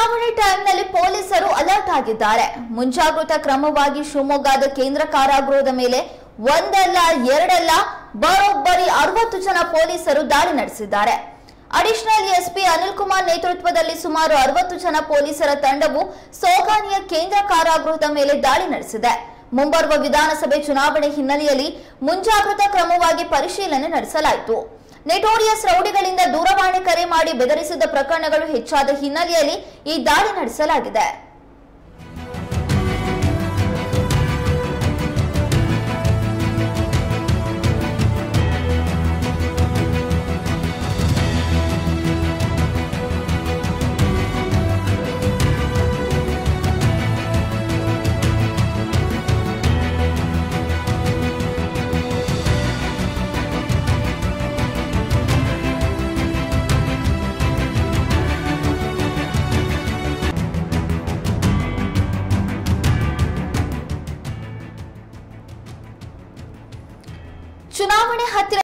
ಚುನಾವಣೆ ಟೈಮ್ನಲ್ಲಿ ಪೊಲೀಸರು ಅಲರ್ಟ್ ಆಗಿದ್ದಾರೆ ಮುಂಜಾಗೃತಾ ಕ್ರಮವಾಗಿ ಶಿವಮೊಗ್ಗದ ಕೇಂದ್ರ ಕಾರಾಗೃಹದ ಮೇಲೆ ಒಂದಲ್ಲ ಎರಡಲ್ಲ ಬರೋಬ್ಬರಿ ಅರವತ್ತು ಜನ ಪೊಲೀಸರು ದಾಳಿ ನಡೆಸಿದ್ದಾರೆ ಅಡಿಷನಲ್ ಎಸ್ಪಿ ಅನಿಲ್ ಕುಮಾರ್ ನೇತೃತ್ವದಲ್ಲಿ ಸುಮಾರು ಅರವತ್ತು ಜನ ಪೊಲೀಸರ ತಂಡವು ಸೋಗಾನಿಯ ಕೇಂದ್ರ ಕಾರಾಗೃಹದ ಮೇಲೆ ದಾಳಿ ನಡೆಸಿದೆ ಮುಂಬರುವ ವಿಧಾನಸಭೆ ಚುನಾವಣೆ ಹಿನ್ನೆಲೆಯಲ್ಲಿ ಮುಂಜಾಗ್ರತಾ ಕ್ರಮವಾಗಿ ಪರಿಶೀಲನೆ ನಡೆಸಲಾಯಿತು ನೆಟೋರಿಯಸ್ ರೌಡಿಗಳಿಂದ ದೂರವಾಣಿ ಕರೆ ಮಾಡಿ ಬೆದರಿಸಿದ ಪ್ರಕರಣಗಳು ಹೆಚ್ಚಾದ ಹಿನ್ನೆಲೆಯಲ್ಲಿ ಈ ದಾಳಿ ನಡೆಸಲಾಗಿದೆ ಚುನಾವಣೆ ಹತ್ತಿರ